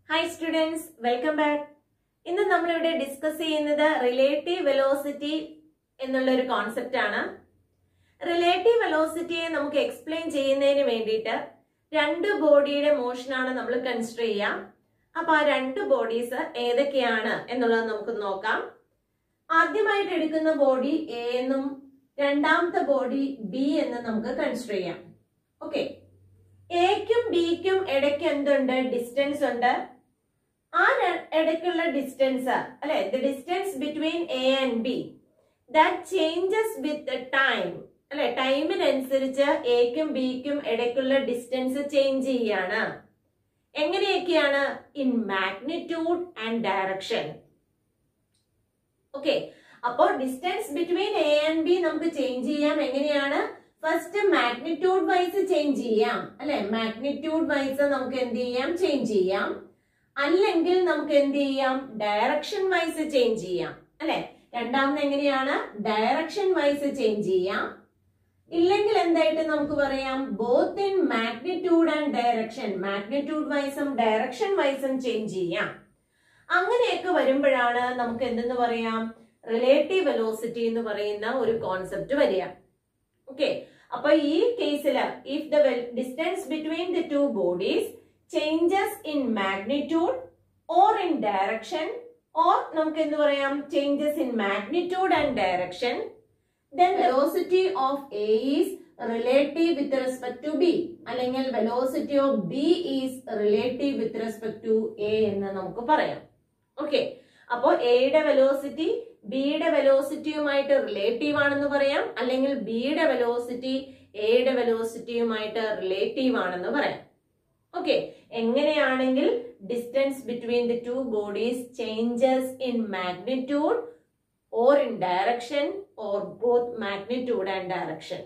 Hi students welcome back ഇന്ന് നമ്മളിവിടെ discuss ചെയ്യുന്നത് റിലേറ്റീവ് വെലോസിറ്റി എന്നുള്ള ഒരു കോൺസെപ്റ്റ് ആണ് റിലേറ്റീവ് വെലോസിറ്റിയെ നമുക്ക് എക്സ്പ്ലെയിൻ ചെയ്യുന്നതിന് വേണ്ടിയിട്ട് രണ്ട് ബോഡിയുടെ മോഷനാണ് നമ്മൾ കൺസിഡർ ചെയ്യുക അപ്പൊ ആ രണ്ട് ബോഡീസ് ഏതൊക്കെയാണ് എന്നുള്ളത് നമുക്ക് നോക്കാം ആദ്യമായിട്ട് എടുക്കുന്ന ബോഡി എ എന്നും രണ്ടാമത്തെ ബോഡി ബി എന്നും നമുക്ക് കൺസിഡർ ചെയ്യാം ഓക്കെ എക്കും ബിക്കും ഇടയ്ക്ക് എന്തുണ്ട് ഡിസ്റ്റൻസ് ഉണ്ട് ആ ര- ഇടയ്ക്കുള്ള ഡിസ്റ്റൻസ് അല്ലെ the distance between A and B that changes with time അല്ലെ ടൈമിനനുസരിച്ച് എക്കും ബിക്കും ഇടയ്ക്കുള്ള ഡിസ്റ്റൻസ് ചേഞ്ച് ചെയ്യാണ് എങ്ങനെയൊക്കെയാണ് in magnitude and direction okay അപ്പോ distance between A and B നമുക്ക് ചേഞ്ച് ചെയ്യാം എങ്ങനെയാണ് ഫസ്റ്റ് മാഗ്നിറ്റ്യൂഡ് വൈസ് ചേഞ്ച് ചെയ്യാം അല്ലെ മാഗ്നിറ്റ്യൂഡ് വൈസ് നമുക്ക് എന്ത് ചെയ്യാം ചേഞ്ച് ചെയ്യാം അല്ലെങ്കിൽ നമുക്ക് എന്ത് ചെയ്യാം ഡയറക്ഷൻ വൈസ് ചേഞ്ച് ചെയ്യാം അല്ലെ രണ്ടാമത് എങ്ങനെയാണ് ഡയറക്ഷൻ വൈസ് ചേഞ്ച് ചെയ്യാം ഇല്ലെങ്കിൽ എന്തായിട്ട് നമുക്ക് പറയാം both in magnitude and direction magnitude വൈസും ഡയറക്ഷൻ വൈസും ചേഞ്ച് ചെയ്യാം അങ്ങനെയൊക്കെ വരുമ്പോഴാണ് നമുക്ക് എന്തെന്ന് പറയാം റിലേറ്റീവ് വെലോസിറ്റി എന്ന് പറയുന്ന ഒരു കോൺസെപ്റ്റ് വരിക ഓക്കെ അപ്പൊ ഈ കേസിൽ if the distance between the two bodies changes in magnitude or in direction or നമുക്ക് എന്ത് പറയാം changes in magnitude and direction then velocity of A is relative with respect to B അല്ലെങ്കിൽ velocity of B is relative with respect to A എന്ന് നമുക്ക് പറയാം okay അപ്പോ എയുടെ velocity ബിയുടെ വെലോസിറ്റിയുമായിട്ട് റിലേറ്റീവ് ആണെന്ന് പറയാം അല്ലെങ്കിൽ ബിയുടെ വെലോസിറ്റി എയുടെ വെലോസിറ്റിയുമായിട്ട് റിലേറ്റീവ് ആണെന്ന് പറയാം ഓക്കെ എങ്ങനെയാണെങ്കിൽ distance between the two bodies changes in magnitude or in direction or both magnitude and direction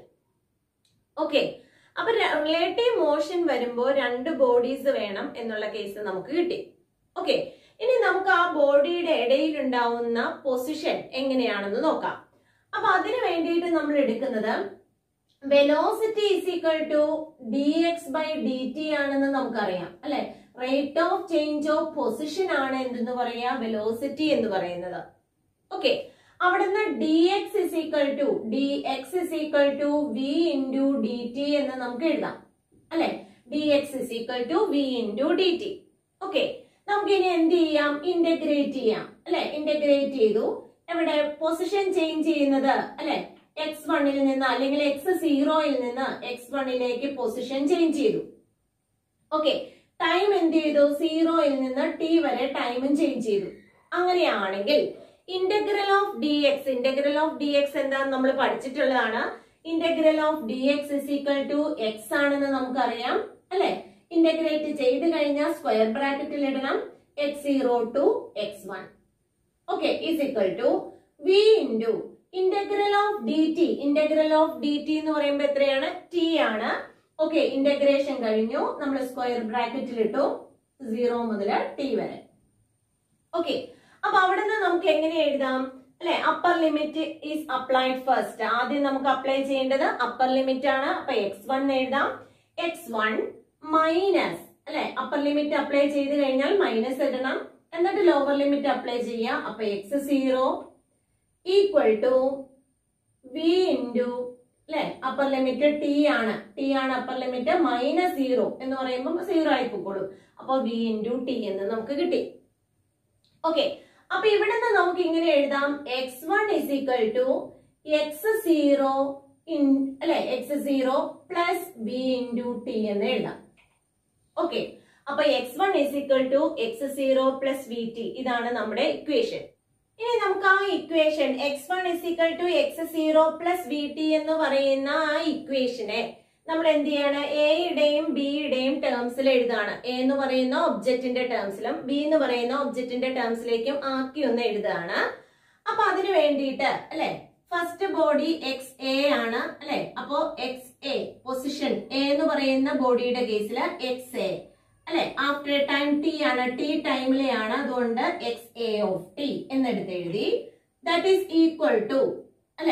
okay അപ്പൊ റിലേറ്റീവ് മോഷൻ വരുമ്പോൾ രണ്ട് ബോഡീസ് വേണം എന്നുള്ള കേസ് നമുക്ക് കിട്ടി ഓക്കെ ഇനി നമുക്ക് ആ ബോഡിയുടെ ഇടയിൽ ഉണ്ടാവുന്ന പൊസിഷൻ എങ്ങനെയാണെന്ന് നോക്കാം അപ്പൊ അതിന് വേണ്ടിയിട്ട് നമ്മൾ എടുക്കുന്നത് velocity is equal to D X by D T ആണെന്ന് നമുക്കറിയാം അല്ലെ rate of change of position ആണ് എന്തെന്ന് പറയാ വെലോസിറ്റി എന്ന് പറയുന്നത് ഓക്കെ അവിടുന്ന് D X is equal to D X is equal to V into D T എന്ന് നമുക്ക് എഴുതാം അല്ലെ D X is equal to V into D T okay നമുക്ക് ഇനി എന്ത് ചെയ്യാം ഇന്റഗ്രേറ്റ് ചെയ്യാം അല്ലെ ഇന്റഗ്രേറ്റ് ചെയ്തു എവിടെ പൊസിഷൻ ചേഞ്ച് ചെയ്യുന്നത് അല്ലെ എക്സ് വണ്ണിൽ നിന്ന് അല്ലെങ്കിൽ എക്സ് സീറോയിൽ നിന്ന് എക്സ് വണ്ണിലേക്ക് പൊസിഷൻ ചേഞ്ച് ചെയ്തു ഓക്കെ ടൈം എന്ത് ചെയ്തു സീറോയിൽ നിന്ന് ടി വരെ ടൈമും ചേഞ്ച് ചെയ്തു അങ്ങനെയാണെങ്കിൽ integral of D X integral of D X എന്താന്ന് നമ്മൾ പഠിച്ചിട്ടുള്ളതാണ് integral of D X is equal to X ആണെന്ന് നമുക്കറിയാം അല്ലെ ഇന്റഗ്രേറ്റ് ചെയ്ത് കഴിഞ്ഞാൽ സ്ക്വയർ ബ്രാക്കറ്റിൽ ഇടണം X zero to X one okay is equal to V into integral of D T integral of D T എന്ന് പറയുമ്പോൾ എത്രയാണ് ടി ആണ് ഓക്കെ ഇന്റഗ്രേഷൻ കഴിഞ്ഞു നമ്മൾ സ്ക്വയർ ബ്രാക്കറ്റിൽ ഇട്ടു സീറോ മുതൽ ടി വരെ ഓക്കെ അപ്പൊ അവിടെ നിന്ന് നമുക്ക് എങ്ങനെ എഴുതാം അല്ലെ upper limit is applied first ആദ്യം നമുക്ക് അപ്ലൈ ചെയ്യേണ്ടത് അപ്പർ ലിമിറ്റ് ആണ് അപ്പൊ എക്സ് വൺ എഴുതാം എക്സ് വൺ മൈനസ് അല്ലെ അപ്പർ ലിമിറ്റ് അപ്ലൈ ചെയ്ത് കഴിഞ്ഞാൽ മൈനസ് ഇടണം എന്നിട്ട് ലോവർ ലിമിറ്റ് അപ്ലൈ ചെയ്യാം അപ്പൊ X zero equal to V into അല്ലെ അപ്പർ ലിമിറ്റ് ടി ആണ് ടി ആണ് അപ്പർ ലിമിറ്റ് മൈനസ് സീറോ എന്ന് പറയുമ്പോൾ സീറോ ആയി പോയിക്കോളും അപ്പൊ വി ഇൻറ്റു ടി എന്ന് നമുക്ക് കിട്ടി ഓക്കെ അപ്പൊ ഇവിടെ നിന്ന് നമുക്ക് ഇങ്ങനെ എഴുതാം X one is equal to X zero in അല്ലെ X zero plus V into T എന്ന് എഴുതാം ഓക്കെ അപ്പൊ X one is equal to X zero plus V T ഇതാണ് നമ്മുടെ ഇക്വേഷൻ ഇനി നമുക്ക് ആ equation X one is equal to X zero plus V T എന്ന് പറയുന്ന ആ ഇക്വേഷനെ നമ്മൾ എന്ത് ചെയ്യാണ് എയുടെയും ബിയുടെയും ടേംസിൽ എഴുതാണ് എ എന്ന് പറയുന്ന ഒബ്ജക്റ്റിന്റെ ടേംസിലും ബി എന്ന് പറയുന്ന ഒബ്ജക്റ്റിന്റെ ടേംസിലേക്കും ആക്കി ഒന്ന് എഴുതാണ് അപ്പൊ അതിന് വേണ്ടിയിട്ട് അല്ലെ ഫസ്റ്റ് ബോഡി എക്സ് എ ആണ് അല്ലെ അപ്പോ എക്സ് എ പൊസിഷൻ എ എന്ന് പറയുന്ന ബോഡിയുടെ കേസിൽ എക്സ് എ അല്ലെ ആഫ്റ്റർ ടൈം ടി ആണ് ടി ടൈമിലെയാണ് അതുകൊണ്ട് എക്സ് എ ഓഫ് ടി എന്നെടുത്ത് എഴുതി ദാറ്റ് ഈസ് ഈക്വൽ ടു അല്ലെ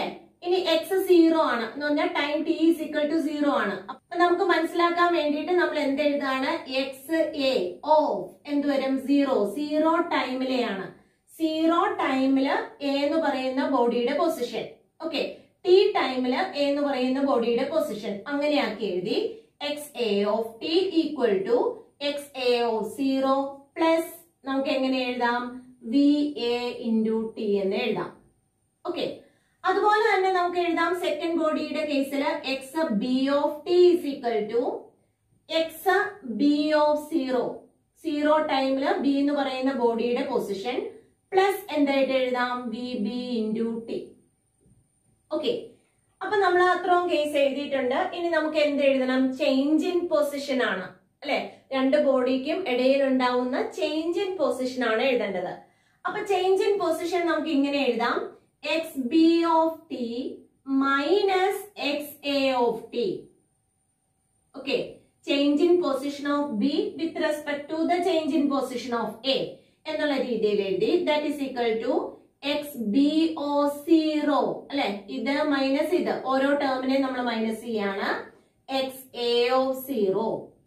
ഇനി എക്സ് സീറോ ആണ് എന്ന് പറഞ്ഞാൽ time T is equal to zero ആണ് അപ്പൊ നമുക്ക് മനസ്സിലാക്കാൻ വേണ്ടിയിട്ട് നമ്മൾ എന്ത് എഴുതാണ് എക്സ് എ ഓഫ് എന്ത് വരും സീറോ സീറോ ടൈമിലെയാണ് സീറോ ടൈമില് എ എന്ന് പറയുന്ന ബോഡിയുടെ പൊസിഷൻ ഓക്കെ ടി ടൈമില് എ എന്ന് പറയുന്ന ബോഡിയുടെ പൊസിഷൻ അങ്ങനെയാക്കി എഴുതി X A of T equal to X A of zero plus നമുക്ക് എങ്ങനെ എഴുതാം വി എ ഇൻറ്റു ടി എന്ന് എഴുതാം ഓക്കെ അതുപോലെ തന്നെ നമുക്ക് എഴുതാം സെക്കൻഡ് ബോഡിയുടെ കേസിൽ X B of T is equal to X B of zero zero ടൈമില് ബി എന്ന് പറയുന്ന ബോഡിയുടെ പൊസിഷൻ പ്ലസ് എന്തായിട്ട് എഴുതാം V B into T okay അപ്പൊ നമ്മൾ അത്രയും കേസ് എഴുതിയിട്ടുണ്ട് ഇനി നമുക്ക് എന്ത് എഴുതണം ചേഞ്ച് ഇൻ പൊസിഷൻ ആണ് അല്ലെ രണ്ട് ബോഡിക്കും ഇടയിൽ ഉണ്ടാവുന്ന ചേഞ്ച് ഇൻ പൊസിഷൻ ആണ് എഴുതേണ്ടത് അപ്പൊ ചേഞ്ച് ഇൻ പൊസിഷൻ നമുക്ക് ഇങ്ങനെ എഴുതാം X B of T minus X A of T okay change in position of B with respect to the change in position of A എന്നുള്ള രീതിയിൽ എഴുതി that is equal to X B O zero അല്ലെ ഇത് minus ഇത് ഓരോ ടേമിനെ നമ്മൾ minus ചെയ്യാണ് X A oh zero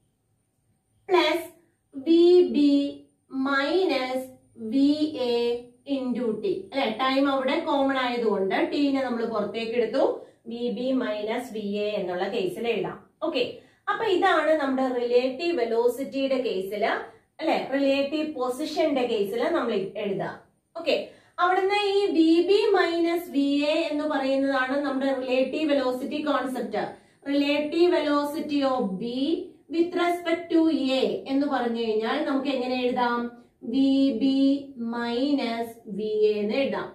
plus V B minus V A into T അല്ലെ ടൈം അവിടെ കോമൺ ആയതുകൊണ്ട് ടീനെ നമ്മൾ പുറത്തേക്ക് എടുത്തു V B minus V A എന്നുള്ള കേസിൽ എഴുതാം ഓക്കെ അപ്പൊ ഇതാണ് നമ്മുടെ റിലേറ്റീവ് വെലോസിറ്റിയുടെ കേസിൽ അല്ലെ റിലേറ്റീവ് പൊസിഷന്റെ കേസിൽ നമ്മൾ എഴുതുക ഓക്കെ അവിടുന്ന് ഈ V B minus V A എന്ന് പറയുന്നതാണ് നമ്മുടെ relative velocity concept relative velocity of B with respect to A എന്ന് പറഞ്ഞു കഴിഞ്ഞാൽ നമുക്ക് എങ്ങനെ എഴുതാം V B minus V A എന്ന് എഴുതാം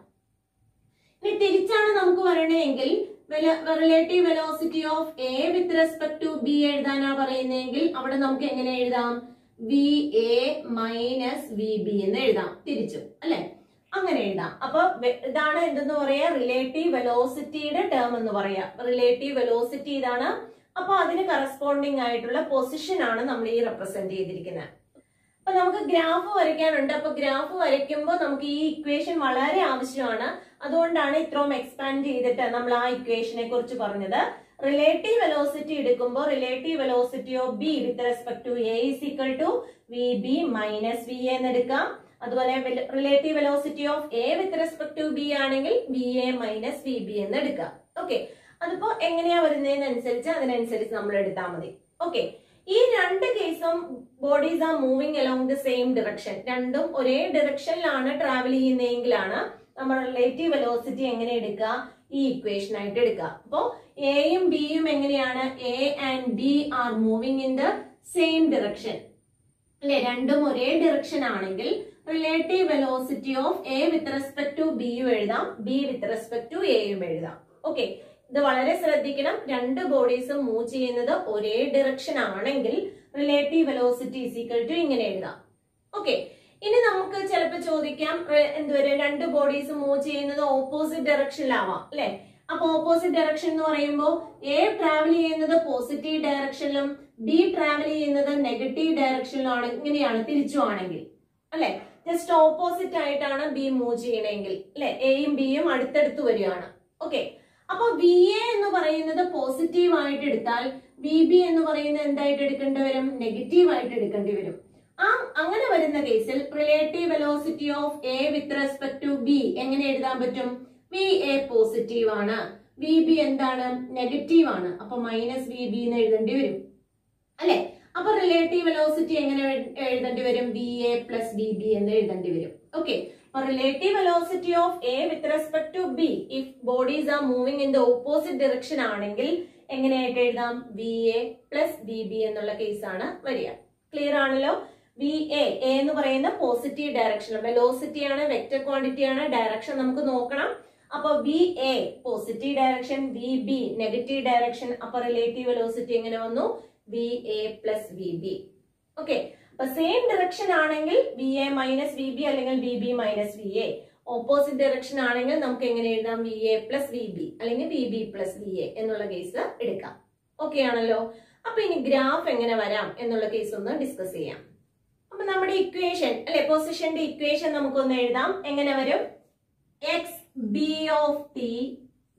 ഇനി തിരിച്ചാണ് നമുക്ക് പറയണമെങ്കിൽ relative velocity of A with respect to B എഴുതാനാ പറയുന്നതെങ്കിൽ അവിടെ നമുക്ക് എങ്ങനെ എഴുതാം V A minus V B എന്ന് എഴുതാം തിരിച്ചു അല്ലെ അങ്ങനെ എഴുതാം അപ്പൊ വെ- ഇതാണ് എന്തെന്ന് പറയാ റിലേറ്റീവ് വെലോസിറ്റിയുടെ ടേം എന്ന് പറയാ റിലേറ്റീവ് വെലോസിറ്റി ഇതാണ് അപ്പൊ അതിന് കറസ്പോണ്ടിങ് ആയിട്ടുള്ള പൊസിഷൻ ആണ് നമ്മൾ ഈ റെപ്രസെന്റ് ചെയ്തിരിക്കുന്നത് അപ്പൊ നമുക്ക് ഗ്രാഫ് വരയ്ക്കാനുണ്ട് അപ്പൊ ഗ്രാഫ് വരയ്ക്കുമ്പോൾ നമുക്ക് ഈ ഇക്വേഷൻ വളരെ ആവശ്യമാണ് അതുകൊണ്ടാണ് ഇത്രയും എക്സ്പാൻഡ് ചെയ്തിട്ട് നമ്മൾ ആ ഇക്വേഷനെ കുറിച്ച് പറഞ്ഞത് റിലേറ്റീവ് വെലോസിറ്റി എടുക്കുമ്പോൾ relative velocity of B with respect to A is equal to V B minus V എന്ന് എടുക്കാം അതുപോലെ relative velocity of A with respect to B ആണെങ്കിൽ V A minus V B എന്ന് എടുക്കാം ഓക്കെ അതിപ്പോ എങ്ങനെയാ വരുന്നതിനനുസരിച്ച് അതിനനുസരിച്ച് നമ്മൾ എടുത്താൽ മതി ഓക്കെ ഈ രണ്ട് കേസും bodies are moving along the same direction രണ്ടും ഒരേ ഡിറക്ഷനിലാണ് ട്രാവൽ ചെയ്യുന്നതെങ്കിലാണ് നമ്മൾ റിലേറ്റീവ് വെലോസിറ്റി എങ്ങനെ എടുക്കുക ഈ ഇക്വേഷൻ ആയിട്ട് എടുക്കുക അപ്പോ എയും ബിയും എങ്ങനെയാണ് A and B are moving in the same direction അല്ലെ രണ്ടും ഒരേ ഡിറക്ഷൻ ആണെങ്കിൽ relative velocity of A with respect to ബിയും എഴുതാം ബി വിത്ത് റെസ്പെക്ട് ടു എയും എഴുതാം ഓക്കെ ഇത് വളരെ ശ്രദ്ധിക്കണം രണ്ട് ബോഡീസും മൂവ് ചെയ്യുന്നത് ഒരേ ഡിറക്ഷൻ ആണെങ്കിൽ relative velocity is equal to ഇങ്ങനെ എഴുതാം ഓക്കെ ഇനി നമുക്ക് ചിലപ്പോൾ ചോദിക്കാം റെ- എന്തുവരെ രണ്ട് ബോഡീസ് മൂവ് ചെയ്യുന്നത് ഓപ്പോസിറ്റ് ഡയറക്ഷനിലാവാം അല്ലെ അപ്പൊ ഓപ്പോസിറ്റ് ഡയറക്ഷൻ എന്ന് പറയുമ്പോൾ എ ട്രാവൽ ചെയ്യുന്നത് പോസിറ്റീവ് ഡയറക്ഷനിലും ബി ട്രാവൽ ചെയ്യുന്നത് നെഗറ്റീവ് ഡയറക്ഷനിലാണ് ഇങ്ങനെയാണ് തിരിച്ചു ആണെങ്കിൽ അല്ലെ ജസ്റ്റ് ഓപ്പോസിറ്റ് ആയിട്ടാണ് ബി മൂവ് ചെയ്യണമെങ്കിൽ അല്ലെ എയും ബിയും അടുത്തടുത്ത് വരികയാണ് ഓക്കെ അപ്പൊ വി എ എന്ന് പറയുന്നത് പോസിറ്റീവ് ആയിട്ട് എടുത്താൽ വി ബി എന്ന് പറയുന്നത് എന്തായിട്ട് എടുക്കേണ്ടി വരും നെഗറ്റീവ് ആയിട്ട് എടുക്കേണ്ടി വരും ആ അങ്ങനെ വരുന്ന കേസിൽ relative velocity of A with respect to B എങ്ങനെ എഴുതാൻ പറ്റും വി എ പോസിറ്റീവ് ആണ് വി ബി എന്താണ് നെഗറ്റീവ് ആണ് അപ്പൊ മൈനസ് വി ബി എന്ന് എഴുതേണ്ടി വരും അല്ലെ അപ്പൊ റിലേറ്റീവ് വെലോസിറ്റി എങ്ങനെ എഴു- എഴുതേണ്ടി വരും V A plus V B എന്ന് എഴുതേണ്ടി വരും ഓക്കെ അപ്പൊ relative velocity of A with respect to B if bodies are moving in the opposite direction ആണെങ്കിൽ എങ്ങനെയായിട്ട് എഴുതാം V A plus V B എന്നുള്ള കേസാണ് വരിക ക്ലിയർ ആണല്ലോ വി എ എന്ന് പറയുന്ന പോസിറ്റീവ് ഡയറക്ഷൻ വെലോസിറ്റി ആണ് വെക്ടർ ക്വാണ്ടിറ്റി ആണ് ഡയറക്ഷൻ നമുക്ക് നോക്കണം അപ്പൊ V A positive direction V B negative direction അപ്പൊ റിലേറ്റീവ് വെലോസിറ്റി എങ്ങനെ വന്നു V A plus V B okay അപ്പൊ സെയിം ഡയറക്ഷൻ ആണെങ്കിൽ V A minus V B അല്ലെങ്കിൽ V B minus V A opposite direction ആണെങ്കിൽ നമുക്ക് എങ്ങനെ എഴുതാം V A plus V B അല്ലെങ്കിൽ V B plus V A എന്നുള്ള കേസ് എടുക്കാം ഓക്കെ ആണല്ലോ അപ്പൊ ഇനി ഗ്രാഫ് എങ്ങനെ വരാം എന്നുള്ള കേസ് ഒന്ന് ഡിസ്കസ് ചെയ്യാം അപ്പൊ നമ്മുടെ ഇക്വേഷൻ അല്ലെ പൊസിഷന്റെ ഇക്വേഷൻ നമുക്കൊന്ന് എഴുതാം എങ്ങനെ വരും X B of T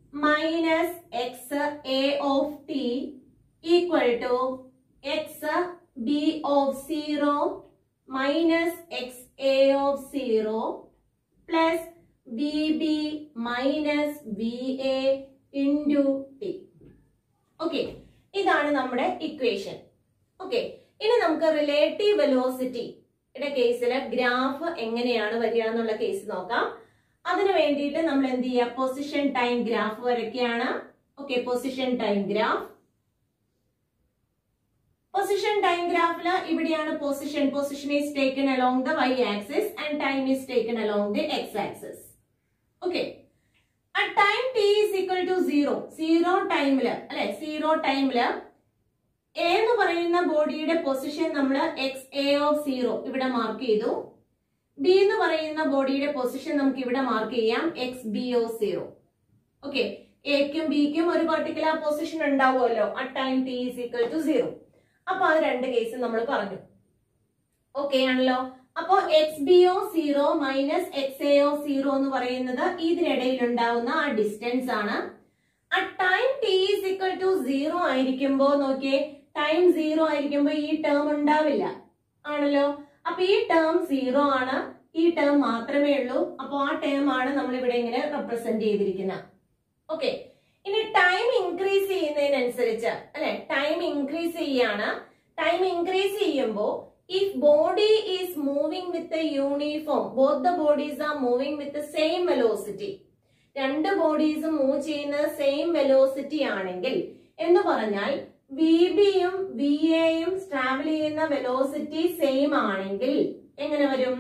minus X A of T equal to X B of zero minus X A of zero plus B B minus B A into T okay ഇതാണ് നമ്മുടെ equation okay ഇനി നമുക്ക് relative വെലോസിറ്റിയുടെ കേസിൽ graph എങ്ങനെയാണ് വരിക എന്നുള്ള case നോക്കാം അതിന് വേണ്ടിയിട്ട് നമ്മൾ എന്ത് ചെയ്യുക പൊസിഷൻ ടൈം ഗ്രാഫ് വരയ്ക്കുകയാണ് okay position time graph position time ഗ്രാഫിൽ ഇവിടെയാണ് position position is taken along the Y axis and time is taken along the X axis okay at time T is equal to zero zero ടൈമില് അല്ലെ zero ടൈമില് A എന്ന് പറയുന്ന ബോഡിയുടെ position നമ്മൾ X A of zero ഇവിടെ mark ചെയ്തു B എന്ന് പറയുന്ന ബോഡിയുടെ പൊസിഷൻ നമുക്ക് ഇവിടെ മാർക്ക് ചെയ്യാം X B O zero okay എക്കും ബിക്കും ഒരു പെർട്ടിക്കുലർ പൊസിഷൻ ഉണ്ടാവുമല്ലോ at time T is equal to zero അപ്പൊ അത് രണ്ട് കേസ് നമ്മൾ പറഞ്ഞു ഓക്കെ ആണല്ലോ അപ്പോ X B O zero minus X A O zero എന്ന് പറയുന്നത് ഇതിനിടയിൽ ഉണ്ടാവുന്ന ആ ഡിസ്റ്റൻസ് ആണ് at time T is equal to zero ആയിരിക്കുമ്പോ നോക്കിയേ ടൈം സീറോ ആയിരിക്കുമ്പോ ഈ ടേം ഉണ്ടാവില്ല ആണല്ലോ അപ്പൊ ഈ ടേം സീറോ ആണ് ഈ ടേം മാത്രമേ ഉള്ളൂ അപ്പൊ ആ ടേം ആണ് നമ്മൾ ഇവിടെ ഇങ്ങനെ റെപ്രസെന്റ് ചെയ്തിരിക്കുന്നത് ഓക്കെ ഇനി ടൈം ഇൻക്രീസ് ചെയ്യുന്നതിനനുസരിച്ച് അല്ലെ ടൈം ഇൻക്രീസ് ചെയ്യാണ് ടൈം ഇൻക്രീസ് ചെയ്യുമ്പോൾ if body is moving with uniform both the bodies are moving with same velocity രണ്ട് ബോഡീസും മൂവ് ചെയ്യുന്നത് സെയിം വെലോസിറ്റി ആണെങ്കിൽ എന്ന് പറഞ്ഞാൽ വി ബിയും വി എയും ട്രാവൽ ചെയ്യുന്ന വെലോസിറ്റി സെയിം ആണെങ്കിൽ എങ്ങനെ വരും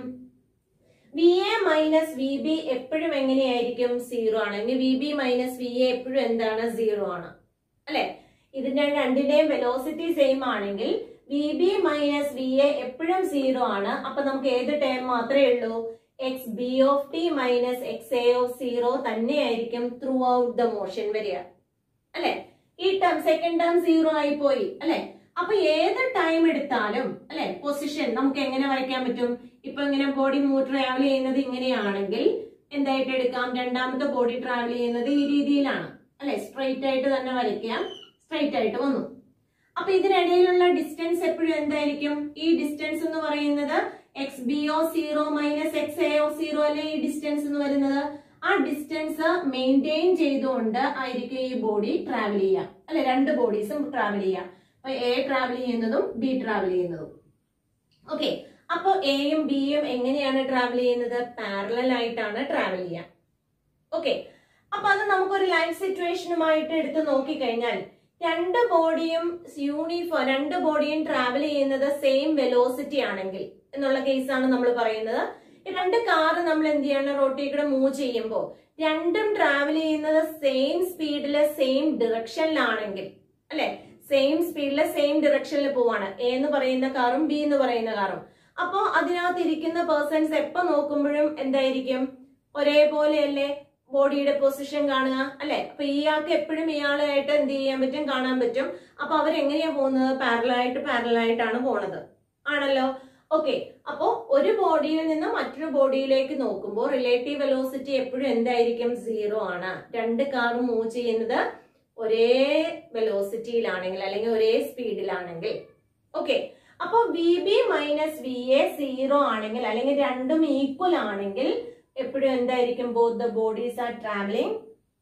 V A minus V B എപ്പോഴും എങ്ങനെയായിരിക്കും സീറോ ആണെങ്കിൽ V B minus V A എപ്പോഴും എന്താണ് സീറോ ആണ് അല്ലെ ഇതിന്റെ രണ്ടിന്റെയും വെലോസിറ്റി സെയിം ആണെങ്കിൽ V B minus V A എപ്പോഴും സീറോ ആണ് അപ്പൊ നമുക്ക് ഏത് ടേം മാത്രമേ ഉള്ളൂ X B of T minus X A of zero തന്നെയായിരിക്കും ത്രൂ ഔട്ട് ദ മോഷൻ വരിക അല്ലെ ഈ ടേം സെക്കൻഡ് ടേം സീറോ ആയി പോയി അല്ലെ അപ്പൊ ഏത് ടൈം എടുത്താലും അല്ലെ പൊസിഷൻ നമുക്ക് എങ്ങനെ വരയ്ക്കാൻ പറ്റും ഇപ്പൊ ഇങ്ങനെ ബോഡി മൂവ് ട്രാവൽ ചെയ്യുന്നത് ഇങ്ങനെയാണെങ്കിൽ എന്തായിട്ട് എടുക്കാം രണ്ടാമത്തെ ബോഡി ട്രാവൽ ചെയ്യുന്നത് ഈ രീതിയിലാണ് അല്ലെ സ്ട്രെയിറ്റ് ആയിട്ട് തന്നെ വരയ്ക്കാം സ്ട്രെയിറ്റ് ആയിട്ട് വന്നു അപ്പൊ ഇതിനിടയിലുള്ള ഡിസ്റ്റൻസ് എപ്പോഴും എന്തായിരിക്കും ഈ ഡിസ്റ്റൻസ് എന്ന് പറയുന്നത് X B O zero minus X A O zero അല്ലെ ഈ ഡിസ്റ്റൻസ് എന്ന് വരുന്നത് ആ ഡിസ്റ്റൻസ് മെയിൻറ്റെയിൻ ചെയ്തുകൊണ്ട് ആയിരിക്കും ഈ ബോഡി ട്രാവൽ ചെയ്യുക അല്ലെ രണ്ട് ബോഡീസും ട്രാവൽ ചെയ്യുക അപ്പൊ എ ട്രാവൽ ചെയ്യുന്നതും ബി ട്രാവൽ ചെയ്യുന്നതും ഓക്കെ അപ്പൊ എയും ബിയും എങ്ങനെയാണ് ട്രാവൽ ചെയ്യുന്നത് പാരലൽ ആയിട്ടാണ് ട്രാവൽ ചെയ്യുക ഓക്കെ അപ്പൊ അത് നമുക്കൊരു ലൈഫ് സിറ്റുവേഷനുമായിട്ട് എടുത്ത് നോക്കിക്കഴിഞ്ഞാൽ രണ്ട് ബോഡിയും യൂണിഫോം രണ്ട് ബോഡിയും ട്രാവൽ ചെയ്യുന്നത് സെയിം വെലോസിറ്റി ആണെങ്കിൽ എന്നുള്ള കേസാണ് നമ്മൾ പറയുന്നത് ഈ രണ്ട് കാറ് നമ്മൾ എന്ത് ചെയ്യണം റോട്ടിൽ കൂടെ മൂവ് ചെയ്യുമ്പോൾ രണ്ടും ട്രാവൽ ചെയ്യുന്നത് സെയിം സ്പീഡില് സെയിം ഡിറക്ഷനിലാണെങ്കിൽ അല്ലെ സെയിം സ്പീഡില് സെയിം ഡിറക്ഷനിൽ പോവാണ് എ എന്ന് പറയുന്ന കാറും ബി എന്ന് പറയുന്ന കാറും അപ്പോ അതിനകത്ത് ഇരിക്കുന്ന പേഴ്സൺസ് എപ്പോ നോക്കുമ്പോഴും എന്തായിരിക്കും ഒരേപോലെയല്ലേ ബോഡിയുടെ പൊസിഷൻ കാണുക അല്ലെ അപ്പൊ ഇയാൾക്ക് എപ്പോഴും ഇയാളായിട്ട് എന്ത് ചെയ്യാൻ പറ്റും കാണാൻ പറ്റും അപ്പൊ അവരെങ്ങനെയാ പോകുന്നത് പാരലായിട്ട് പാരലായിട്ടാണ് പോണത് ആണല്ലോ ഓക്കെ അപ്പോ ഒരു ബോഡിയിൽ നിന്ന് മറ്റൊരു ബോഡിയിലേക്ക് നോക്കുമ്പോൾ റിലേറ്റീവ് വെലോസിറ്റി എപ്പോഴും എന്തായിരിക്കും സീറോ ആണ് രണ്ട് കാറും മൂവ് ചെയ്യുന്നത് ഒരേ വെലോസിറ്റിയിലാണെങ്കിൽ അല്ലെങ്കിൽ ഒരേ സ്പീഡിലാണെങ്കിൽ ഓക്കെ അപ്പൊ V B minus V A zero ആണെങ്കിൽ അല്ലെങ്കിൽ രണ്ടും ഈക്വൽ ആണെങ്കിൽ എപ്പോഴും എന്തായിരിക്കും both the bodies are travelling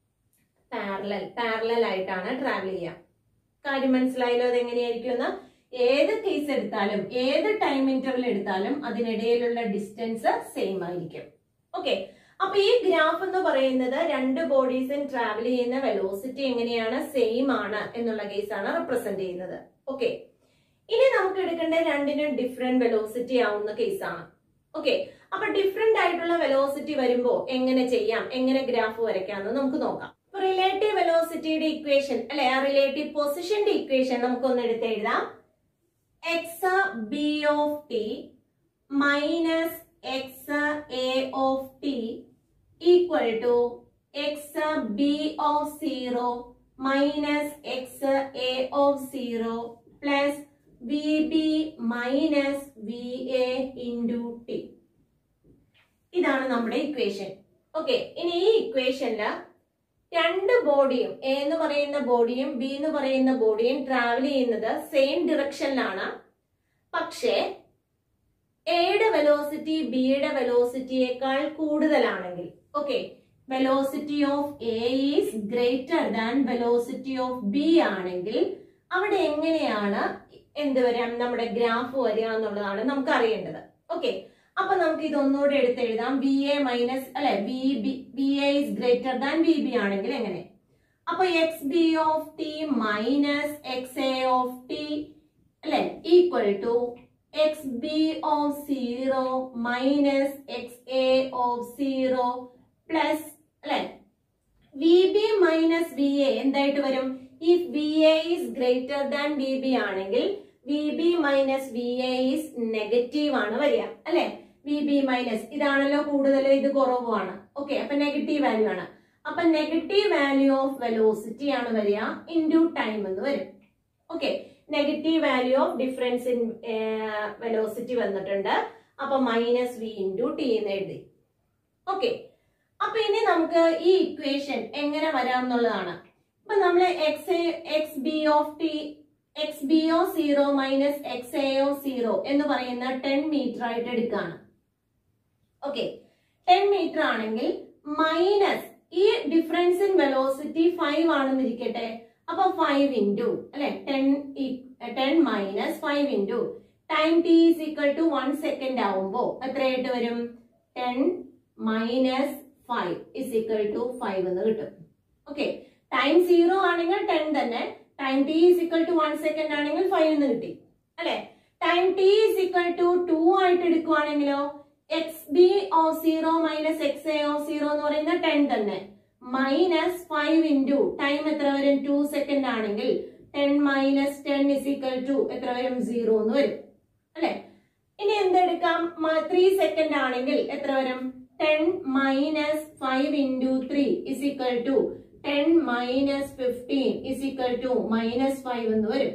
parallel parallel ആയിട്ടാണ് ട്രാവൽ ചെയ്യുക കാര്യം മനസ്സിലായല്ലോ അത് എങ്ങനെയായിരിക്കും എന്ന് ഏത് കേസ് എടുത്താലും ഏത് ടൈം ഇന്റർവൽ എടുത്താലും അതിനിടയിലുള്ള ഡിസ്റ്റൻസ് സെയിം ആയിരിക്കും ഓക്കെ അപ്പൊ ഈ ഗ്രാഫ് എന്ന് പറയുന്നത് രണ്ട് ബോഡീസും ട്രാവൽ ചെയ്യുന്ന വെലോസിറ്റി എങ്ങനെയാണ് സെയിം ആണ് എന്നുള്ള കേസാണ് റെപ്രസെന്റ് ചെയ്യുന്നത് ഓക്കെ ഇനി നമുക്ക് എടുക്കേണ്ട രണ്ടിനും ഡിഫറെന്റ് വെലോസിറ്റി ആവുന്ന കേസാണ് ഓക്കെ അപ്പൊ ഡിഫറെന്റ് ആയിട്ടുള്ള വെലോസിറ്റി വരുമ്പോ എങ്ങനെ ചെയ്യാം എങ്ങനെ ഗ്രാഫ് വരയ്ക്കാമെന്ന് നമുക്ക് നോക്കാം റിലേറ്റീവ് വെലോസിറ്റിയുടെ ഇക്വേഷൻ അല്ലെ ആ റിലേറ്റീവ് പൊസിഷന്റെ ഇക്വേഷൻ നമുക്കൊന്ന് എടുത്ത് എഴുതാം X B of T minus X A of T equal to X B of zero minus X A of zero plus V B minus V A into T ഇതാണ് നമ്മുടെ equation okay ഇനി ഈ ഇക്വേഷനില് രണ്ട് ബോഡിയും A എന്ന് പറയുന്ന ബോഡിയും B എന്ന് പറയുന്ന ബോഡിയും travel ചെയ്യുന്നത് സെയിം ഡിറക്ഷനിലാണ് പക്ഷേ എയുടെ വെലോസിറ്റി ബിയുടെ വെലോസിറ്റിയേക്കാൾ കൂടുതലാണെങ്കിൽ okay velocity of A is greater than velocity of B ആണെങ്കിൽ അവിടെ എങ്ങനെയാണ് എന്ത് വരാം നമ്മുടെ ഗ്രാഫ് വരിക എന്നുള്ളതാണ് നമുക്ക് അറിയേണ്ടത് ഓക്കെ അപ്പൊ നമുക്ക് ഇതൊന്നുകൂടെ എടുത്തെഴുതാം വി എ മൈനസ് അല്ലെ V B V A is greater than V B ആണെങ്കിൽ എങ്ങനെ അപ്പൊ X B of T minus X A of T അല്ലെ equal to X B of zero minus X A of zero plus അല്ലെ V B minus V A എന്തായിട്ട് വരും if V A is greater than V B ആണെങ്കിൽ V B minus V A is negative ആണ് വരിക അല്ലെ V B minus ഇതാണല്ലോ കൂടുതൽ ഇത് കുറവുമാണ് ഓക്കെ അപ്പൊ നെഗറ്റീവ് വാല്യൂ ആണ് അപ്പൊ നെഗറ്റീവ് വാല്യൂ ഓഫ് വെലോസിറ്റി ആണ് വരിക ഇൻറ്റു ടൈം എന്ന് വരും okay negative value of difference in velocity വന്നിട്ടുണ്ട് അപ്പൊ മൈനസ് വി ഇൻറ്റു ടി എന്ന് എഴുതി ഓക്കെ അപ്പൊ ഇനി നമുക്ക് ഈ ഇക്വേഷൻ എങ്ങനെ വരാം എന്നുള്ളതാണ് ഇപ്പൊ നമ്മൾ X X B of T X B O zero minus X A O zero എന്ന് പറയുന്ന ടെൻ മീറ്റർ ആയിട്ട് എടുക്കുകയാണ് ഓക്കെ ടെൻ മീറ്റർ ആണെങ്കിൽ മൈനസ് ഈ ഡിഫറൻസ് ഇൻ വെലോസിറ്റി ഫൈവ് ആണെന്ന് ഇരിക്കട്ടെ അപ്പൊ ഫൈവ് ഇൻറ്റു അല്ലെ ten ten minus five into time T is equal to one second ആവുമ്പോ എത്രയായിട്ട് വരും ten minus five is equal to five എന്ന് കിട്ടും ഓക്കെ ടൈം സീറോ ആണെങ്കിൽ ടെൻ തന്നെ time T is equal to one second ആണെങ്കിൽ five എന്ന് കിട്ടി അല്ലെ time T is equal to two ആയിട്ട് എടുക്കുവാണെങ്കിലോ X B O zero minus X A oh zero എന്ന് പറയുന്ന ടെൻ തന്നെ മൈനസ് ഫൈവ് ഇൻറ്റു ടൈം എത്ര വരും ടു സെക്കൻഡ് ആണെങ്കിൽ ten minus ten is equal to എത്ര വരും സീറോ എന്ന് വരും അല്ലെ ഇനി എന്തെടുക്കാം ത്രീ സെക്കൻഡ് ആണെങ്കിൽ എത്ര വരും ten minus five into three is equal to ten minus fifteen is equal to minus five എന്ന് വരും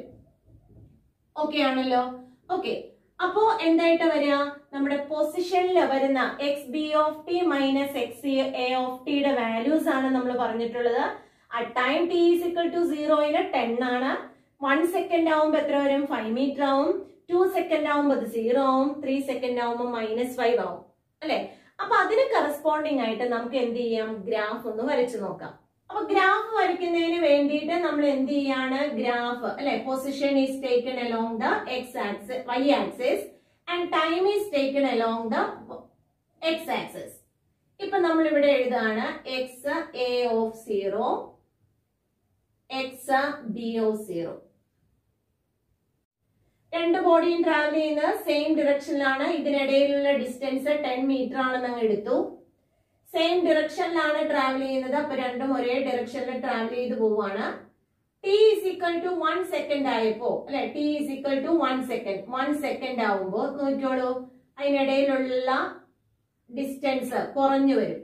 ഓക്കെ ആണല്ലോ ഓക്കെ അപ്പോ എന്തായിട്ട് വരിക നമ്മുടെ പൊസിഷനിൽ വരുന്ന X B of T minus X A of ടിയുടെ വാല്യൂസ് ആണ് നമ്മൾ പറഞ്ഞിട്ടുള്ളത് ആ time T is equal to സീറോയില് ടെൻ ആണ് വൺ സെക്കൻഡ് ആവുമ്പോൾ എത്ര വരും ഫൈവ് മീറ്റർ ആവും ടു സെക്കൻഡ് ആവുമ്പോൾ അത് സീറോ ആവും ത്രീ സെക്കൻഡ് ആവുമ്പോൾ മൈനസ് ഫൈവ് ആവും അല്ലെ അപ്പൊ അതിന് കറസ്പോണ്ടിങ് ആയിട്ട് നമുക്ക് എന്ത് ചെയ്യാം ഗ്രാഫ് ഒന്ന് വരച്ചു നോക്കാം അപ്പൊ ഗ്രാഫ് വരയ്ക്കുന്നതിന് വേണ്ടിയിട്ട് നമ്മൾ എന്ത് ചെയ്യാണ് ഗ്രാഫ് അല്ലെ position is taken along the X axis Y axis and time is taken along the X axis ഇപ്പൊ നമ്മൾ ഇവിടെ എഴുതാണ് X A of zero X B of zero രണ്ട് ബോഡിയും ട്രാവൽ ചെയ്യുന്നത് സെയിം ഡിറക്ഷനിലാണ് ഇതിനിടയിലുള്ള ഡിസ്റ്റൻസ് ടെൻ മീറ്റർ ആണെന്ന് അങ്ങ് എടുത്തു സെയിം ഡിറക്ഷനിലാണ് ട്രാവൽ ചെയ്യുന്നത് അപ്പൊ രണ്ടും ഒരേ ഡിറക്ഷനിൽ ട്രാവൽ ചെയ്ത് പോവാണ് T is equal to one second ആയപ്പോ അല്ലെ T is equal to one second one second ആവുമ്പോ നോക്കിയോളൂ അതിനിടയിലുള്ള ഡിസ്റ്റൻസ് കുറഞ്ഞു വരും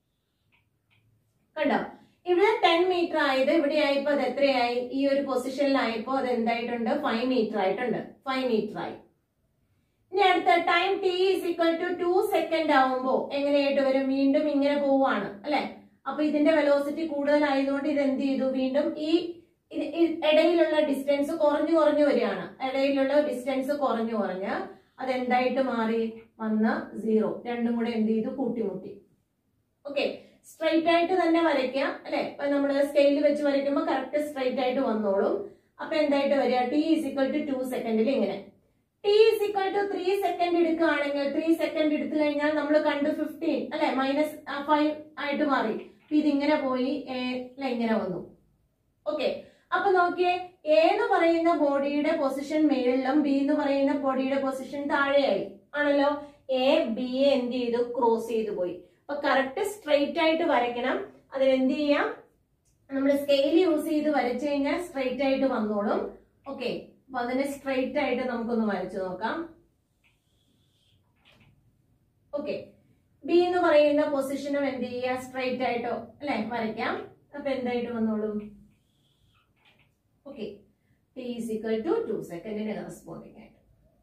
കണ്ടോ ഇവിടെ ടെൻ മീറ്റർ ആയത് ഇവിടെ ആയപ്പോ അത് എത്രയായി ഈ ഒരു പൊസിഷനിലായപ്പോ അത് എന്തായിട്ടുണ്ട് ഫൈവ് മീറ്റർ ആയിട്ടുണ്ട് ഫൈവ് മീറ്റർ ആയി ഇനി അടുത്ത time T is equal to two second ആവുമ്പോ എങ്ങനെയായിട്ട് വരും വീണ്ടും ഇങ്ങനെ പോവാണ് അല്ലെ അപ്പൊ ഇതിന്റെ വെലോസിറ്റി കൂടുതലായതുകൊണ്ട് ഇത് എന്ത് ചെയ്തു വീണ്ടും ഈ ഇത് ഈ ഇടയിലുള്ള ഡിസ്റ്റൻസ് കുറഞ്ഞു കുറഞ്ഞു വരികയാണ് ഇടയിലുള്ള ഡിസ്റ്റൻസ് കുറഞ്ഞു കുറഞ്ഞ് അത് എന്തായിട്ട് മാറി വന്ന് സീറോ രണ്ടും കൂടെ എന്ത് ചെയ്തു കൂട്ടിമുട്ടി ഓക്കെ സ്ട്രൈറ്റ് ആയിട്ട് തന്നെ വരയ്ക്കാം അല്ലെ ഇപ്പൊ നമ്മള് സ്കെയിൽ വെച്ച് വരയ്ക്കുമ്പോൾ കറക്റ്റ് സ്ട്രൈറ്റ് ആയിട്ട് വന്നോളും അപ്പൊ എന്തായിട്ട് വരിക T is equal to two സെക്കൻഡിൽ ഇങ്ങനെ T is equal to three second എടുക്കുകയാണെങ്കിൽ ത്രീ സെക്കൻഡ് എടുത്തു കഴിഞ്ഞാൽ നമ്മൾ കണ്ടു ഫിഫ്റ്റീൻ അല്ലെ മൈനസ് ഫൈവ് ആയിട്ട് മാറി അപ്പൊ ഇതിങ്ങനെ പോയി എ അല്ലെ ഇങ്ങനെ വന്നു ഓക്കെ അപ്പൊ നോക്കിയേ എ എന്ന് പറയുന്ന ബോഡിയുടെ പൊസിഷൻ മേളിലും ബി എന്ന് പറയുന്ന ബോഡിയുടെ പൊസിഷൻ താഴെയായി ആണല്ലോ എ ബി എ എന്ത് ചെയ്തു ക്രോസ് ചെയ്തു പോയി അപ്പൊ കറക്റ്റ് സ്ട്രെയിറ്റ് ആയിട്ട് വരയ്ക്കണം അതിന് എന്ത് ചെയ്യാം നമ്മൾ സ്കെയിൽ യൂസ് ചെയ്ത് വരച്ചു കഴിഞ്ഞാൽ സ്ട്രെയിറ്റ് ആയിട്ട് വന്നോളും ഓക്കെ അപ്പൊ അതിനെ സ്ട്രെയിറ്റ് ആയിട്ട് നമുക്കൊന്ന് വരച്ചു നോക്കാം ഓക്കെ ബി എന്ന് പറയുന്ന പൊസിഷനും എന്ത് ചെയ്യുക സ്ട്രെയിറ്റ് ആയിട്ടോ അല്ലെ വരയ്ക്കാം അപ്പൊ എന്തായിട്ട് വന്നോളും okay T is equal to two സെക്കൻഡിന് കറസ്പോണ്ടിങ് ആയിട്ട്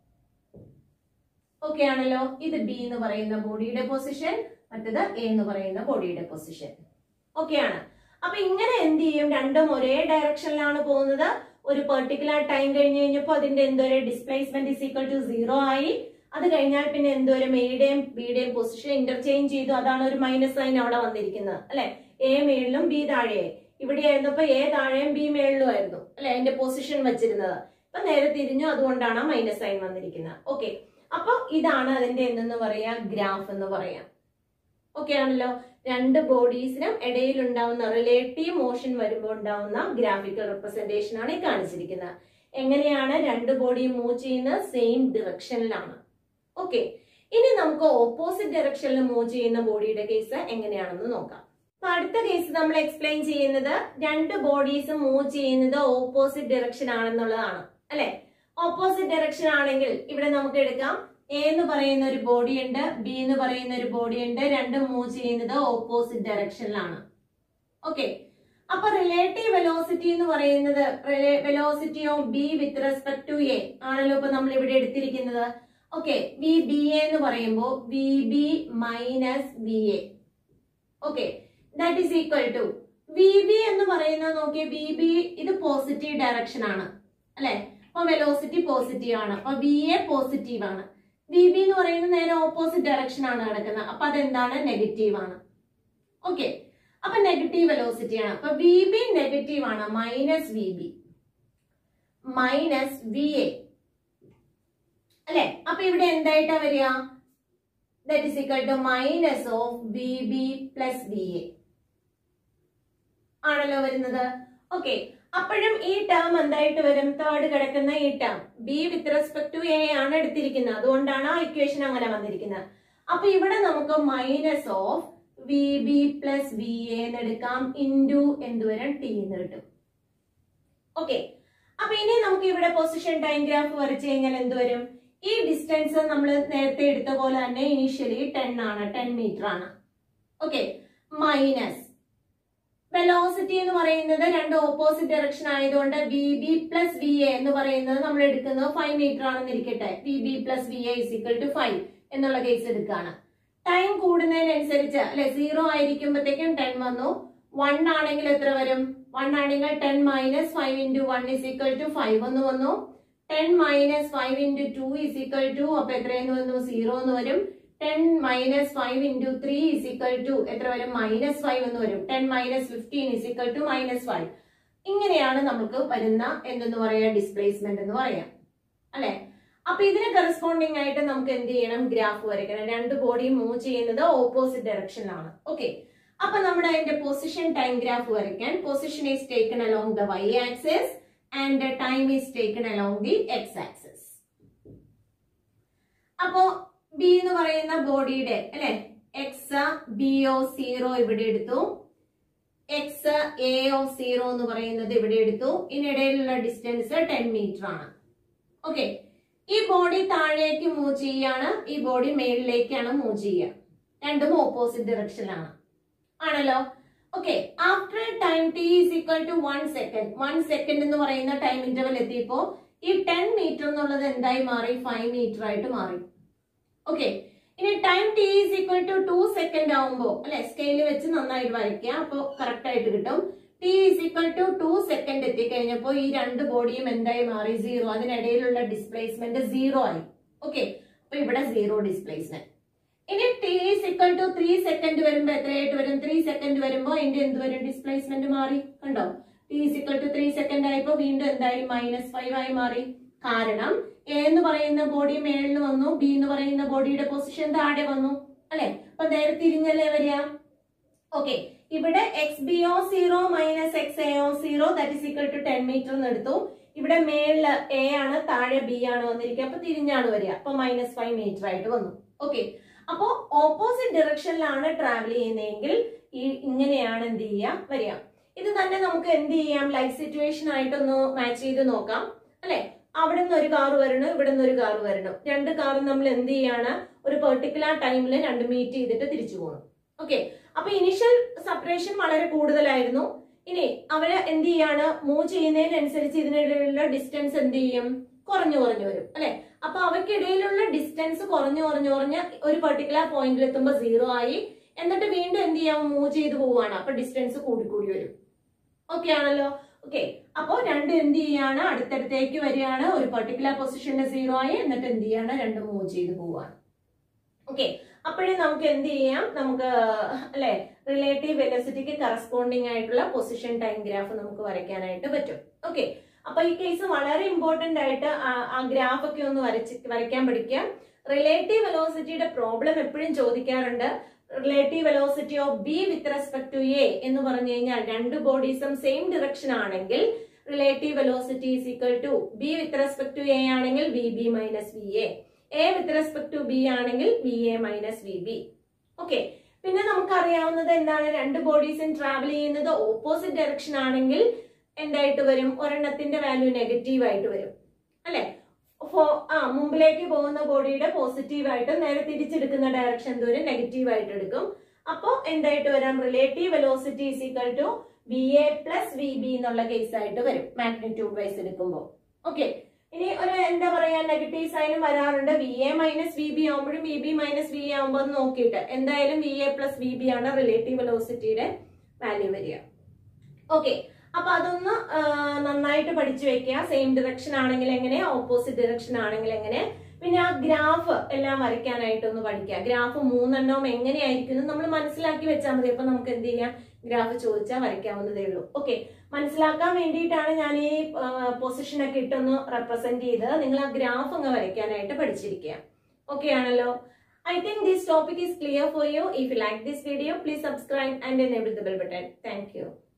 ഓക്കെ ആണല്ലോ ഇത് ബി എന്ന് പറയുന്ന ബോഡിയുടെ പൊസിഷൻ മറ്റത് എ എന്ന് പറയുന്ന ബോഡിയുടെ പൊസിഷൻ ഓക്കെ ആണ് അപ്പൊ ഇങ്ങനെ എന്ത് ചെയ്യും രണ്ടും ഒരേ ഡയറക്ഷനിലാണ് പോകുന്നത് ഒരു പെർട്ടിക്കുലർ ടൈം കഴിഞ്ഞ് കഴിഞ്ഞപ്പോൾ അതിന്റെ എന്തോരെ displacement is equal to zero ആയി അത് കഴിഞ്ഞാൽ പിന്നെ എന്തോരം എയുടെയും ബിയുടെയും പൊസിഷൻ ഇന്റർചേഞ്ച് ചെയ്തു അതാണ് ഒരു മൈനസ് സൈൻ അവിടെ വന്നിരിക്കുന്നത് അല്ലെ എ മേളിലും ബി താഴെയായി ഇവിടെ ആയിരുന്നപ്പോ എ താഴെയും ബി മേളിലും ആയിരുന്നു അല്ലെ അതിന്റെ പൊസിഷൻ വെച്ചിരുന്നത് ഇപ്പൊ നേരെ തിരിഞ്ഞു അതുകൊണ്ടാണ് മൈനസ് സൈൻ വന്നിരിക്കുന്നത് ഓക്കെ അപ്പൊ ഇതാണ് അതിന്റെ എന്തെന്ന് പറയാ ഗ്രാഫ് എന്ന് പറയാം ഓക്കെ ആണല്ലോ രണ്ട് ബോഡീസിനും ഇടയിൽ ഉണ്ടാവുന്ന റിലേറ്റീവ് മോഷൻ വരുമ്പോൾ ഉണ്ടാവുന്ന ഗ്രാഫിക്കൽ റെപ്രസെന്റേഷൻ ആണ് ഈ കാണിച്ചിരിക്കുന്നത് എങ്ങനെയാണ് രണ്ട് ബോഡി മൂവ് ചെയ്യുന്നത് സെയിം ഡിറക്ഷനിലാണ് ഓക്കെ ഇനി നമുക്ക് ഓപ്പോസിറ്റ് ഡയറക്ഷനിൽ മൂവ് ചെയ്യുന്ന ബോഡിയുടെ കേസ് എങ്ങനെയാണെന്ന് നോക്കാം അപ്പൊ അടുത്ത കേസ് നമ്മൾ എക്സ്പ്ലെയിൻ ചെയ്യുന്നത് രണ്ട് ബോഡീസ് മൂവ് ചെയ്യുന്നത് ഓപ്പോസിറ്റ് ഡയറക്ഷൻ ആണെന്നുള്ളതാണ് അല്ലെ ഓപ്പോസിറ്റ് ഡയറക്ഷൻ ആണെങ്കിൽ ഇവിടെ നമുക്ക് എടുക്കാം എ എന്ന് പറയുന്ന ഒരു ബോഡി ഉണ്ട് ബി എന്ന് പറയുന്ന ഒരു ബോഡി ഉണ്ട് രണ്ടും മൂവ് ചെയ്യുന്നത് ഓപ്പോസിറ്റ് ഡയറക്ഷനിലാണ് ഓക്കെ അപ്പൊ റിലേറ്റീവ് വെലോസിറ്റി എന്ന് പറയുന്നത് velocity of B with respect to A ആണല്ലോ ഇപ്പൊ നമ്മൾ ഇവിടെ എടുത്തിരിക്കുന്നത് ഓക്കെ വി ബി എ എന്ന് പറയുമ്പോൾ V B minus B A okay that is equal to V B എന്ന് പറയുന്നത് നോക്കിയ വി ബി ഇത് പോസിറ്റീവ് ഡയറക്ഷൻ ആണ് അല്ലെ അപ്പൊ വെലോസിറ്റി പോസിറ്റീവ് ആണ് അപ്പൊ വി എ പോസിറ്റീവ് ആണ് വി ബി എന്ന് പറയുന്നത് നേരെ ഓപ്പോസിറ്റ് ഡയറക്ഷൻ ആണ് കിടക്കുന്നത് അപ്പൊ അതെന്താണ് നെഗറ്റീവ് ആണ് ഓക്കെ അപ്പൊ നെഗറ്റീവ് വെലോസിറ്റി ആണ് അപ്പൊ വി ബി നെഗറ്റീവ് ആണ് minus V B minus V A അല്ലെ അപ്പൊ ഇവിടെ എന്തായിട്ടാ വരിക that is equal to minus of V B plus V A ആണല്ലോ വരുന്നത് ഓക്കെ അപ്പോഴും ഈ ടേം എന്തായിട്ട് വരും തേർഡ് കിടക്കുന്ന ഈ term B with respect to A ആണ് എടുത്തിരിക്കുന്നത് അതുകൊണ്ടാണ് ആ ഇക്വേഷൻ അങ്ങനെ വന്നിരിക്കുന്നത് അപ്പൊ ഇവിടെ നമുക്ക് minus of V B plus V എന്ന് എടുക്കാം ഇൻറ്റു എന്ത് വരും ടി എന്ന് കിട്ടും ഓക്കെ അപ്പൊ ഇനി നമുക്ക് ഇവിടെ പൊസിഷൻ ടൈം ഗ്രാഫ് വരച്ചു കഴിഞ്ഞാൽ എന്ത് വരും ഈ ഡിസ്റ്റൻസ് നമ്മൾ നേരത്തെ എടുത്ത പോലെ തന്നെ ഇനീഷ്യലി ടെൻ ആണ് ടെൻ മീറ്റർ ആണ് ഓക്കെ മൈനസ് വെലോസിറ്റി എന്ന് പറയുന്നത് രണ്ട് ഓപ്പോസിറ്റ് ഡയറക്ഷൻ ആയതുകൊണ്ട് V B plus V A എന്ന് പറയുന്നത് നമ്മൾ എടുക്കുന്നത് ഫൈവ് മീറ്റർ ആണെന്ന് ഇരിക്കട്ടെ V B plus V A is equal to five എന്നുള്ള കേസ് എടുക്കുകയാണ് ടൈം കൂടുന്നതിനനുസരിച്ച് അല്ലെ സീറോ ആയിരിക്കുമ്പോഴത്തേക്കും ടെൻ വന്നു വൺ ആണെങ്കിൽ എത്ര വരും വൺ ആണെങ്കിൽ ten minus five into one is equal to five എന്ന് വന്നു ten minus five into two is equal to അപ്പൊ എത്രയെന്ന് വന്നു സീറോ എന്ന് വരും ten minus five into three is equal to എത്ര വരും മൈനസ് ഫൈവ് എന്ന് വരും ten minus fifteen is equal to minus five ഇങ്ങനെയാണ് നമുക്ക് വരുന്ന എന്തെന്ന് പറയാ ഡിസ്പ്ലേസ്മെന്റ് എന്ന് പറയാം അല്ലെ അപ്പൊ ഇതിന് കറസ്പോണ്ടിങ് ആയിട്ട് നമുക്ക് എന്ത് ചെയ്യണം ഗ്രാഫ് വരയ്ക്കണം രണ്ട് ബോഡിയും മൂവ് ചെയ്യുന്നത് ഓപ്പോസിറ്റ് ഡയറക്ഷനിലാണ് ഓക്കെ അപ്പൊ നമ്മുടെ അതിന്റെ പൊസിഷൻ ടൈം ഗ്രാഫ് വരയ്ക്കാൻ position is taken along the Y axis and time is taken along the X axis അപ്പോ ബി എന്ന് പറയുന്ന ബോഡിയുടെ അല്ലെ എക്സ് ബി ഒ സീറോ ഇവിടെ എടുത്തു എക്സ് എ ഒ സീറോ എന്ന് പറയുന്നത് ഇവിടെ എടുത്തു ഇതിനിടയിലുള്ള ഡിസ്റ്റൻസ് ടെൻ മീറ്റർ ആണ് ഓക്കെ ഈ ബോഡി താഴേക്ക് മൂവ് ചെയ്യാണ് ഈ ബോഡി മേളിലേക്കാണ് മൂവ് ചെയ്യുക രണ്ടും ഓപ്പോസിറ്റ് ഡയറക്ഷനിലാണ് ആണല്ലോ okay after time T is equal to one second one second എന്ന് പറയുന്ന ടൈം ഇന്റർവൽ എത്തിയപ്പോ ഈ ടെൻ മീറ്റർ എന്നുള്ളത് എന്തായി മാറി ഫൈവ് മീറ്റർ ആയിട്ട് മാറി ഓക്കെ ഇനി time T is equal to two second ആവുമ്പോ അല്ലെ സ്കെയില് വെച്ച് നന്നായിട്ട് വരയ്ക്കുക അപ്പൊ കറക്റ്റ് ആയിട്ട് കിട്ടും T is equal to two second എത്തിക്കഴിഞ്ഞപ്പോ ഈ രണ്ട് ബോഡിയും എന്തായി മാറി സീറോ അതിനിടയിലുള്ള ഡിസ്പ്ലേസ്മെന്റ് സീറോ ആയി ഓക്കെ അപ്പൊ ഇവിടെ സീറോ ഡിസ്പ്ലേസ്മെന്റ് ഇനി T is equal to three second വരുമ്പോ എത്രയായിട്ട് വരും ത്രീ സെക്കൻഡ് വരുമ്പോ അതിന്റെ എന്ത് വരും ഡിസ്പ്ലേസ്മെന്റ് മാറി കണ്ടോ T is equal to three second ആയപ്പോ വീണ്ടും എന്തായി മൈനസ് ഫൈവ് ആയി മാറി കാരണം എ എന്ന് പറയുന്ന ബോഡി മേളിൽ വന്നു ബി എന്ന് പറയുന്ന ബോഡിയുടെ പൊസിഷൻ താഴെ വന്നു അല്ലെ അപ്പൊ നേരെ തിരിഞ്ഞല്ലേ വരിക ഓക്കെ ഇവിടെ X B O zero minus X A O zero that is equal to ten metre എന്ന് എടുത്തു ഇവിടെ മേളില് എ ആണ് താഴെ ബി ആണ് വന്നിരിക്കുക അപ്പൊ തിരിഞ്ഞാണ് വരിക അപ്പൊ മൈനസ് ഫൈവ് മീറ്റർ ആയിട്ട് വന്നു ഓക്കെ അപ്പോ ഓപ്പോസിറ്റ് ഡയറക്ഷനിലാണ് ട്രാവൽ ചെയ്യുന്നതെങ്കിൽ ഈ ഇങ്ങനെയാണ് എന്ത് ചെയ്യുക വരിക ഇത് തന്നെ നമുക്ക് എന്ത് ചെയ്യാം ലൈഫ് സിറ്റുവേഷൻ ആയിട്ടൊന്ന് മാച്ച് ചെയ്ത് നോക്കാം അല്ലെ അവിടെ നിന്ന് ഒരു കാർ വരണം ഇവിടെ നിന്ന് ഒരു കാർ വരണം രണ്ട് കാറും നമ്മൾ എന്ത് ചെയ്യാണ് ഒരു പെർട്ടിക്കുലർ ടൈമിൽ രണ്ട് മീറ്റ് ചെയ്തിട്ട് തിരിച്ചു പോകണം ഓക്കെ അപ്പൊ ഇനിഷ്യൽ സെപ്പറേഷൻ വളരെ കൂടുതലായിരുന്നു ഇനി അവര് എന്ത് ചെയ്യാണ് മൂവ് ചെയ്യുന്നതിനനുസരിച്ച് ഇതിനിടയിലുള്ള ഡിസ്റ്റൻസ് എന്ത് ചെയ്യും കുറഞ്ഞു കുറഞ്ഞു വരും അല്ലെ അപ്പൊ അവയ്ക്കിടയിലുള്ള ഡിസ്റ്റൻസ് കുറഞ്ഞു കുറഞ്ഞു കുറഞ്ഞ് ഒരു പെർട്ടിക്കുലർ പോയിന്റിൽ എത്തുമ്പോൾ സീറോ ആയി എന്നിട്ട് വീണ്ടും എന്ത് ചെയ്യാം മൂവ് ചെയ്ത് പോവുകയാണ് അപ്പൊ ഡിസ്റ്റൻസ് കൂടി കൂടി വരും ഓക്കെ ആണല്ലോ ഓക്കെ അപ്പോ രണ്ട് എന്ത് ചെയ്യാണ് അടുത്തടുത്തേക്ക് വരികയാണ് ഒരു പെർട്ടിക്കുലർ പൊസിഷനിൽ സീറോ ആയി എന്നിട്ട് എന്ത് ചെയ്യാണ് രണ്ട് മൂവ് ചെയ്ത് പോവാണ് ഓക്കെ അപ്പോഴേ നമുക്ക് എന്ത് ചെയ്യാം നമുക്ക് അല്ലെ റിലേറ്റീവ് വെലോസിറ്റിക്ക് കറസ്പോണ്ടിങ് ആയിട്ടുള്ള പൊസിഷൻ ടൈം ഗ്രാഫ് നമുക്ക് വരയ്ക്കാനായിട്ട് പറ്റും ഓക്കെ അപ്പൊ ഈ കേസ് വളരെ ഇമ്പോർട്ടന്റ് ആയിട്ട് ആ- ആ ഗ്രാഫ് ഒക്കെ ഒന്ന് വരച്ച് വരയ്ക്കാൻ പഠിക്കാം റിലേറ്റീവ് വെലോസിറ്റിയുടെ പ്രോബ്ലം എപ്പോഴും ചോദിക്കാറുണ്ട് relative velocity of B with respect to A എന്ന് പറഞ്ഞു കഴിഞ്ഞാൽ രണ്ട് ബോഡീസും സെയിം ഡിറക്ഷൻ ആണെങ്കിൽ relative velocity is equal to B with respect to A ആണെങ്കിൽ V B minus V A A with respect to B ആണെങ്കിൽ V A minus V B okay പിന്നെ നമുക്കറിയാവുന്നത് എന്താണ് രണ്ട് ബോഡീസും ട്രാവൽ ചെയ്യുന്നത് ഓപ്പോസിറ്റ് ഡയറക്ഷൻ ആണെങ്കിൽ എന്തായിട്ട് വരും ഒരെണ്ണത്തിന്റെ വാല്യൂ നെഗറ്റീവ് ആയിട്ട് വരും അല്ലെ ഫോ- ആ മുമ്പിലേക്ക് പോകുന്ന ബോഡിയുടെ പോസിറ്റീവ് ആയിട്ടും നേരെ തിരിച്ചെടുക്കുന്ന ഡയറക്ഷൻ ദൂരം നെഗറ്റീവ് ആയിട്ട് എടുക്കും അപ്പോൾ എന്തായിട്ട് വരാം relative velocity is equal to B A plus V B എന്നുള്ള കേസ് ആയിട്ട് വരും മാഗ്നിറ്റ്യൂഡ് വൈസ് എടുക്കുമ്പോൾ ഓക്കെ ഇനി ഒരു എന്താ പറയാ നെഗറ്റീവ് സൈനും വരാറുണ്ട് V A minus V B ആകുമ്പോഴും V B minus V A ആകുമ്പോൾ നോക്കിയിട്ട് എന്തായാലും V A plus V B ആണ് റിലേറ്റീവ് വെലോസിറ്റിയുടെ വാല്യൂ വരിക ഓക്കെ അപ്പൊ അതൊന്ന് ആ, നന്നായിട്ട് പഠിച്ചു വെക്കുക സെയിം ഡിറക്ഷൻ ആണെങ്കിൽ എങ്ങനെ ഓപ്പോസിറ്റ് ഡിറക്ഷൻ ആണെങ്കിൽ എങ്ങനെ പിന്നെ ആ ഗ്രാഫ് എല്ലാം വരയ്ക്കാനായിട്ടൊന്ന് പഠിക്കുക ഗ്രാഫ് മൂന്നെണ്ണവും എങ്ങനെയായിരിക്കും നമ്മൾ മനസ്സിലാക്കി വെച്ചാൽ മതി അപ്പൊ നമുക്ക് എന്ത് ചെയ്യാം ഗ്രാഫ് ചോദിച്ചാൽ വരയ്ക്കാവുന്നതേ ഉള്ളൂ ഓക്കെ മനസ്സിലാക്കാൻ വേണ്ടിയിട്ടാണ് ഞാൻ ഈ പൊസിഷൻ ഒക്കെ ഇട്ടൊന്ന് റെപ്രസെന്റ് ചെയ്ത് നിങ്ങൾ ആ ഗ്രാഫ് അങ്ങ് വരയ്ക്കാനായിട്ട് പഠിച്ചിരിക്കുക ഓക്കെ ആണല്ലോ I think this topic is clear for you. If you like this video, please subscribe and enable the bell button. Thank you.